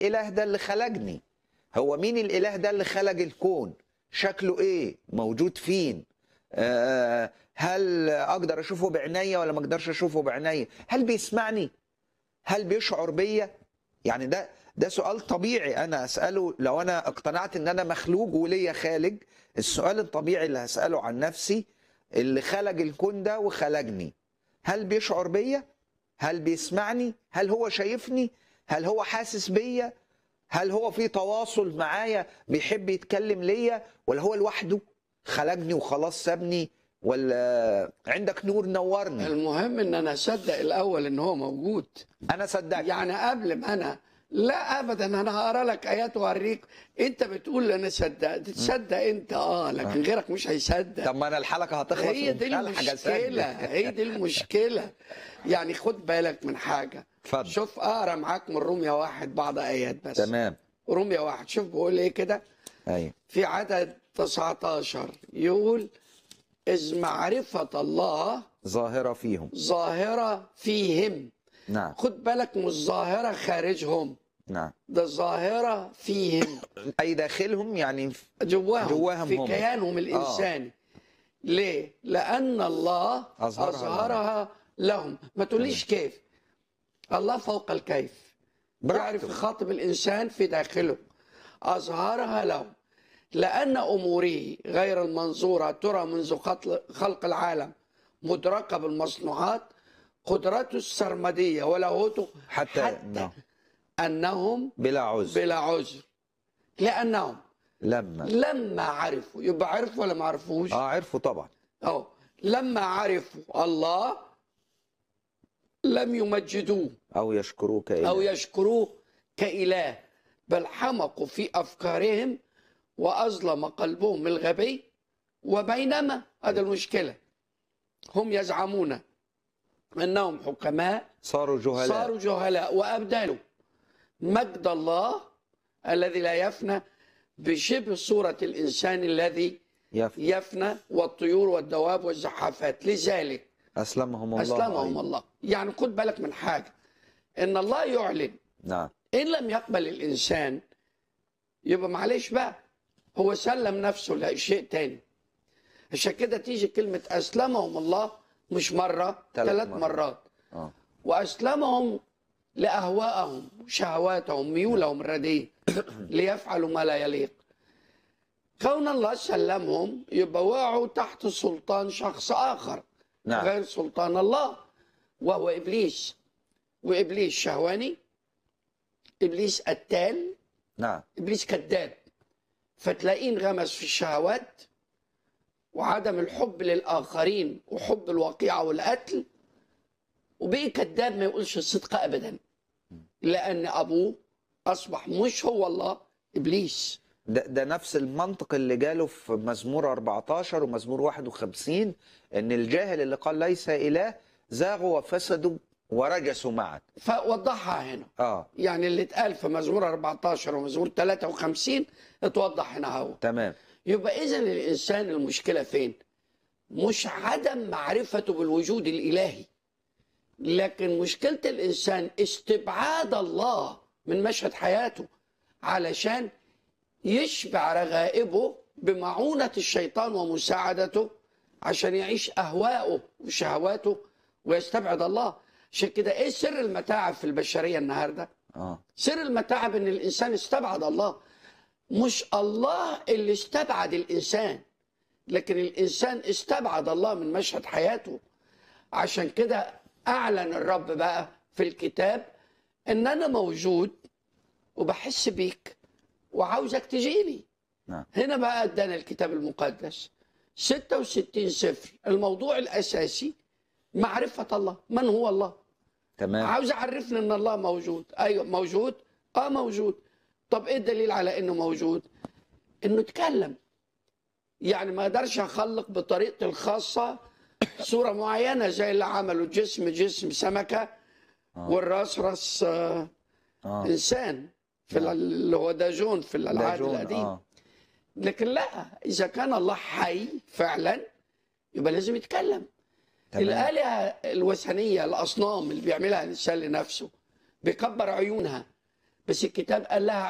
الاله ده اللي خلقني هو مين الاله ده اللي خلق الكون شكله ايه موجود فين آه هل اقدر اشوفه بعينيا ولا ما اقدرش اشوفه بعينيا هل بيسمعني هل بيشعر بيا يعني ده ده سؤال طبيعي انا اساله لو انا اقتنعت ان انا مخلوق وليا خالق السؤال الطبيعي اللي هساله عن نفسي اللي خلق الكون ده وخلقني هل بيشعر بيا هل بيسمعني هل هو شايفني هل هو حاسس بيا هل هو في تواصل معايا بيحب يتكلم ليا ولا هو لوحده خلقني وخلاص سابني ولا عندك نور نورني المهم ان انا اصدق الاول ان هو موجود انا صدقت يعني قبل ما انا لا ابدا انا هقرا لك ايات واوريك انت بتقول انا صدقت تصدق انت اه لكن غيرك مش هيصدق طب ما انا الحلقه هتخلص هي دي ومش هلحق أصدق. المشكله هي دي المشكله يعني خد بالك من حاجه اتفضل شوف اقرا معاك من روميا واحد بعض ايات بس تمام روميا واحد شوف بيقول ايه كده ايوه في عدد 19 يقول إذ معرفة الله ظاهره فيهم ظاهرة فيهم نعم خد بالك مش ظاهرة خارجهم نعم ده ظاهرة فيهم اي داخلهم يعني جواهم, جواهم في هم. كيانهم الإنساني ليه؟ لأن الله أظهرها أظهرها لهم ما تقوليش كيف الله فوق الكيف يعرف براحته يخاطب الإنسان في داخله أظهرها لهم لأن أموره غير المنظورة ترى منذ خلق خلق العالم مدركة بالمصنوعات قدرته السرمدية ولاهوته حتى, حتى نعم. أنهم بلا عذر بلا عذر لأنهم لما لما عرفوا يبقى عرفوا ولا ما عرفوش؟ اه عرفوا طبعا أو لما عرفوا الله لم يمجدوه او يشكروك إله. أو يشكروه كإله بل حمقوا في أفكارهم وأظلم قلبهم الغبي وبينما هذا المشكلة هم يزعمون أنهم حكماء صاروا جهلاء صاروا جهلاء وأبدلوا مجد الله الذي لا يفنى بشبه صورة الإنسان الذي يف... يفنى والطيور والدواب والزحافات لذلك اسلمهم الله أسلمهم أيضا. الله يعني خد بالك من حاجة إن الله يعلن نعم إن لم يقبل الإنسان يبقى معلش بقى هو سلم نفسه لشيء تاني عشان كده تيجي كلمة أسلمهم الله مش مرة ثلاث ثلاث مرات. مرات اه وأسلمهم لأهوائهم وشهواتهم ميولهم الرديئة ليفعلوا ما لا يليق كون الله سلمهم يبقى وقعوا تحت سلطان شخص آخر نعم غير سلطان الله وهو إبليس وإبليس شهواني إبليس قتال نعم ابليس كذاب فتلاقيه انغمس في الشهوات وعدم الحب للاخرين وحب الوقيعه والقتل وبقي كذاب ما يقولش الصدق ابدا لان ابوه اصبح مش هو الله ابليس ده, ده نفس المنطق اللي جاله في مزمور 14 ومزمور 51 ان الجاهل اللي قال ليس اله زاغوا وفسدوا ورجسوا معا فوضحها هنا اه يعني اللي اتقال في مزمور 14 ومزمور 53 اتوضح هنا هو تمام يبقى اذا الانسان المشكله فين؟ مش عدم معرفته بالوجود الالهي لكن مشكله الانسان استبعاد الله من مشهد حياته علشان يشبع رغائبه بمعونه الشيطان ومساعدته عشان يعيش اهواءه وشهواته ويستبعد الله عشان كده ايه سر المتاعب في البشريه النهارده؟ اه سر المتاعب ان الانسان استبعد الله مش الله اللي استبعد الانسان لكن الانسان استبعد الله من مشهد حياته عشان كده اعلن الرب بقى في الكتاب ان انا موجود وبحس بيك وعاوزك تجيلي نعم هنا بقى ادانا الكتاب المقدس 66 سفر الموضوع الاساسي معرفه الله من هو الله تمام عاوز اعرفني ان الله موجود ايوه موجود اه موجود طب ايه الدليل على انه موجود انه اتكلم يعني ما اقدرش اخلق بطريقتي الخاصه صوره معينه زي اللي عملوا جسم جسم سمكه آه. والراس راس آه اه انسان في ال- اللي هو داجون في ده العهد جون القديم اه لكن لا اذا كان الله حي فعلا يبقى لازم يتكلم تمام الآلهة الوثنية الأصنام اللي بيعملها الإنسان لنفسه بيكبر عيونها بس الكتاب قال لها